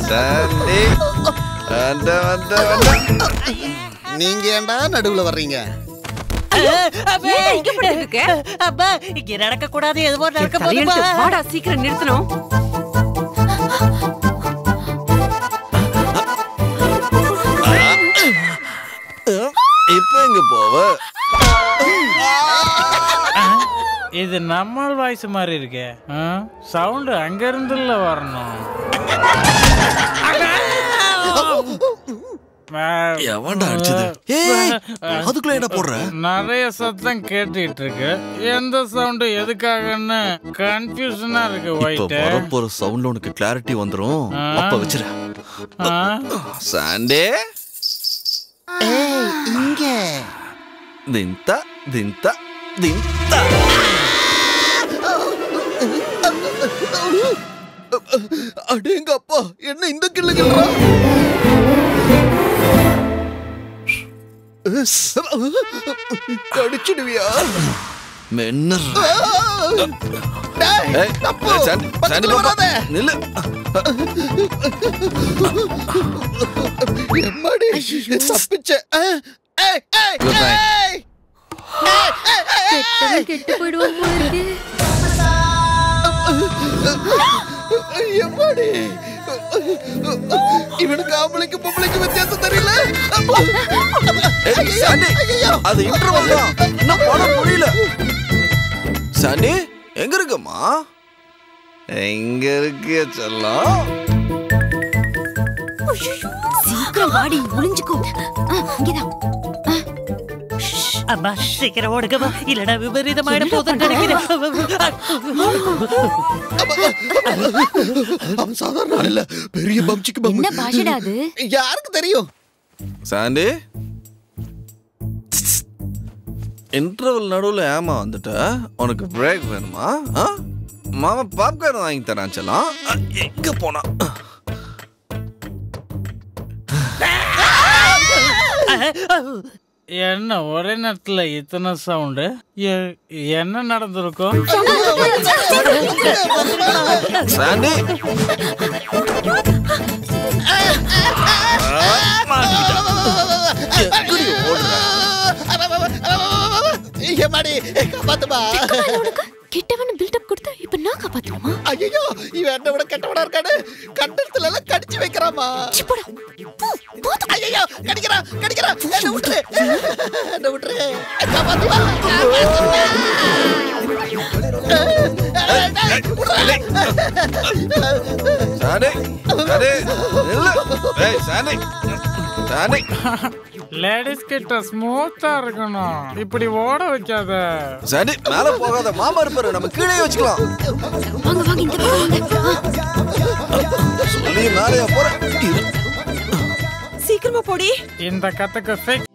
சாண்டி வந்த வந்த வந்த நீங்க ஏன்டா நடுவுல வர்றீங்க ஏன் இங்க படுத்துட்டு இருக்க? அப்பா இங்க நடக்க கூடாது எதுவோ நடக்க தலையெழுத்து. போகுதுப்பா வாடா சீக்கிரம் நிறுத்தணும் இப்ப எங்க போவ இது நம்மால் வாய்ஸ் மாதிரி இருக்கே சவுண்டு அங்க இருந்துல வரணும் எவன்டா அடிச்சது ஏய் அதுக்குள்ள என்ன போடுற நிறைய சத்தம் கேட்டுட்டு இருக்கு எந்த சவுண்டு எதுக்காகன்னு கன்ஃபியூஷனா இருக்கு இப்ப ஒயிட் வரப்போற சவுண்ட்ல உனக்கு கிளாரிட்டி வந்துரும் ஆ. அப்ப வச்சிரு சாண்டே ஏய் இங்க தின்தா தின்தா தின்தா அடேங்க அப்பா என்ன இந்த கிள்ளு கிள்றா கடிச்சிடுவியா மென்னர் டேய், ஏய், தப்பு. சாண்டி, பக்கத்துல சாண்டி பாப்பா, வராத. நில்லு எம்மாடி தப்பிச்ச ஏய், ஏய், ஏய், Good night. ஏய். ஏய், ஏய், ஏய், ஏய். கெட்டு போயிடுவோம் போல இருக்கு எம்மாடி இவனுக்கு ஆம்பளைக்கு பொம்பளைக்கு வித்தியாசம் தெரியல ஏய், சாண்டி, அது இன்டர்வல் தான் இன்னும் படம் முடியல சாண்டி எங்க இருக்கம்மா எங்க இருக்கு செல்லம் சீக்கிரம் வாடி ஒளிஞ்சுக்கோ ஆ, இங்கதான் அம்மா சீக்கிரம் ஓடுங்கம்மா இல்லடா விபரீதமாயிட போதுன்னு நினைக்கிறேன் அவன் சாதாரண ஆள் இல்ல பெரிய பம்சிக்கு பம் என்ன பாஷடா அது யாருக்கு தெரியும் சாண்டி இன்டர்வல் நடுவில் ஏமா வந்துட்ட உனக்கு பிரேக் வேணுமா ஆ? மாமா பாப்கார்ன் வாங்கி தரான் செல்லம் அ, எங்க போனா என்ன ஒரே நேரத்துல இத்தனை சவுண்டு என்ன நடந்திருக்கும் சாண்டி எங்கடி ஓடுற? எம்மாடி காப்பாத்துமா உனக்கு கெட்டவன் பில்டப் கொடுத்தா இப்ப நான் காப்பாத்தணுமா ஐயோ இவன் என்ன விட கெட்டவனா இருக்கானு கண்டத்துல எல்லாம் கடிச்சு வைக்கிறாமா சிப்படா ஐயோ கடிக்கிறான் கடிக்கிறான் என்ன விட்டுரு என்ன விட்டுரு காப்பாத்துமா சாண்டி சாண்டி நில்லு. ஏய், சாண்டி சாண்டி லேடிஸ் கிட்ட ஸ்மூத்தா இருக்கணும் இப்படி ஓட வைக்காத சாண்டி மேல போகாத மாமா இருப்பாரு நம்ம கீழே வச்சுக்கலாம் வாங்க வாங்க இந்த பக்கம் வாங்க சொல்லி மேலேயா போற இரு. சீக்கிரமா போடி இந்த கத்துக்கு ஃபிக்ஸ்